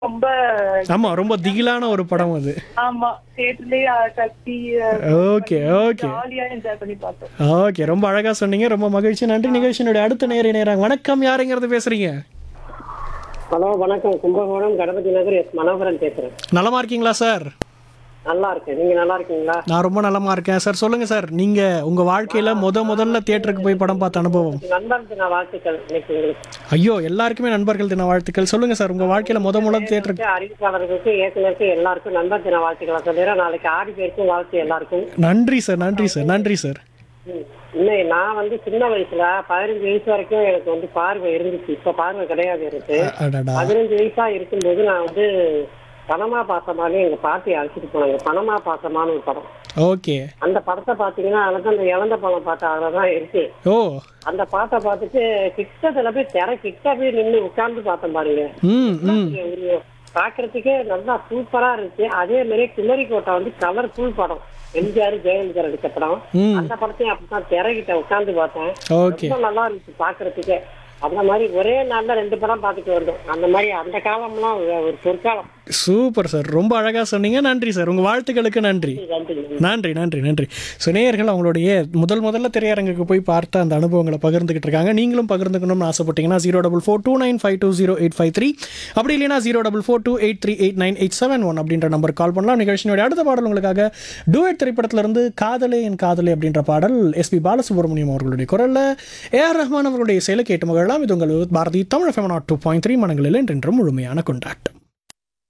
ரொம்ப ஆமா ரொம்ப திகிலான ஒரு படம் அது ஆமா தியேட்டர்லயே கத்தி ஓகே ஓகே ஜாலியா என்ஜாய் பண்ணி பார்த்தோம் ஓகே ரொம்ப அழகா சொன்னீங்க ரொம்ப மகிழ்ச்சி நன்றி நிகழ்ச்சியினுடைய அடுத்த நேர நேரம் வணக்கம் யாருங்கிறது பேசுறீங்க ஹலோ வணக்கம் கும்பகோணம் கணபதி நகர் எஸ் மனோகரன் பேசுறேன் நலமா இருக்கீங்களா சார் நல்லா இருக்கேன் நீங்க நல்லா இருக்கீங்களா நான் ரொம்ப நலமா இருக்கேன் சார் சொல்லுங்க சார் நீங்க உங்க வாழ்க்கையில முத முதல்ல தியேட்டருக்கு போய் படம் பார்த்த அனுபவம் நண்பர் தின வாழ்த்துக்கள் இன்னைக்கு உங்களுக்கு ஐயோ எல்லாருக்குமே நண்பர்கள் தின வாழ்த்துக்கள் சொல்லுங்க சார் உங்க வாழ்க்கையில முத முதல்ல தியேட்டருக்கு அறிவிப்பாளர்களுக்கு இயக்குனருக்கு எல்லாருக்கும் நண்பர் தின வாழ்த்துக்களை சொல்லிடுறேன் நாளைக்கு ஆடி பேருக்கும் வாழ்த்து எல்லாருக்கும் நன்றி சார் நன்றி சார் நன்றி சார் ம். இன்னும் நான் வந்து சின்ன வயசுல பதினஞ்சு வயசு வரைக்கும் எனக்கு வந்து பார்வை இருந்துச்சு இப்ப பார்வை கிடையாது இருக்கு அடடா பதினஞ்சு வயசா இருக்கும்போது நான் வந்து பணமா பாசமானு எங்க பாட்டி அழைச்சிட்டு போனாங்க பணமா பாசமான ஒரு படம் ஓகே அந்த படத்தை பாத்தீங்கன்னா அதுக்கு அந்த இழந்த பழம் பாட்டு அதுலதான் இருக்கு ஓ அந்த பாட்டை பார்த்துட்டு கிட்டத்துல போய் திரை கிட்ட போய் நின்று உட்கார்ந்து பார்த்தேன் பாருங்க ம் ம் ஒரு பாக்குறதுக்கே நல்லா சூப்பரா இருந்துச்சு அதே மாதிரி குமரி கோட்டை வந்து கலர்ஃபுல் படம் எம்ஜிஆர் ஜெயலலிதா எடுத்த படம் ம் அந்த படத்தையும் அப்படிதான் திரைகிட்ட உட்கார்ந்து பார்த்தேன் ஓகே ரொம்ப நல்லா இருந்துச்சு பாக்குறதுக்கே அந்த மாதிரி ஒரே நாள்ல ரெண்டு படம் பார்த்துட்டு வந்தோம் அந்த மாதிரி அந்த காலம்லாம் ஒரு- ஒரு பொற்காலம் சூப்பர் சார் ரொம்ப அழகா சொன்னீங்க நன்றி சார் உங்க வாழ்த்துக்களுக்கு நன்றி நன்றி நன்றி நன்றி நன்றி ஸோ நேயர்கள் அவங்களுடைய முதல் முதல்ல திரையரங்குக்கு போய் பார்த்த அந்த அனுபவங்களை பகிர்ந்துக்கிட்டு இருக்காங்க நீங்களும் பகிர்ந்துக்கணும்னு ஆசைப்பட்டீங்கன்னா zero double four two nine five two zero eight five three அப்படி இல்லைனா zero double four two eight three eight nine eight seven one அப்படின்ற நம்பர் கால் பண்ணலாம் நிகழ்ச்சியினுடைய அடுத்த பாடல் உங்களுக்காக டூயட் திரைப்படத்திலிருந்து காதலே என் காதலே அப்படின்ற பாடல் எஸ்பி பாலசுப்ரமணியம் அவர்களுடைய குரலில் ஏஆர் ரஹ்மான் அவர்களுடைய இசையில கேட்டு மகிழலாம் இது உங்கள் பாரதி தமிழ் எஃப்எம் நாட் டூ பாயிண்ட் த்ரீ மனங்களில் என்றென்றும் முழுமையான கொண்டாட்டம்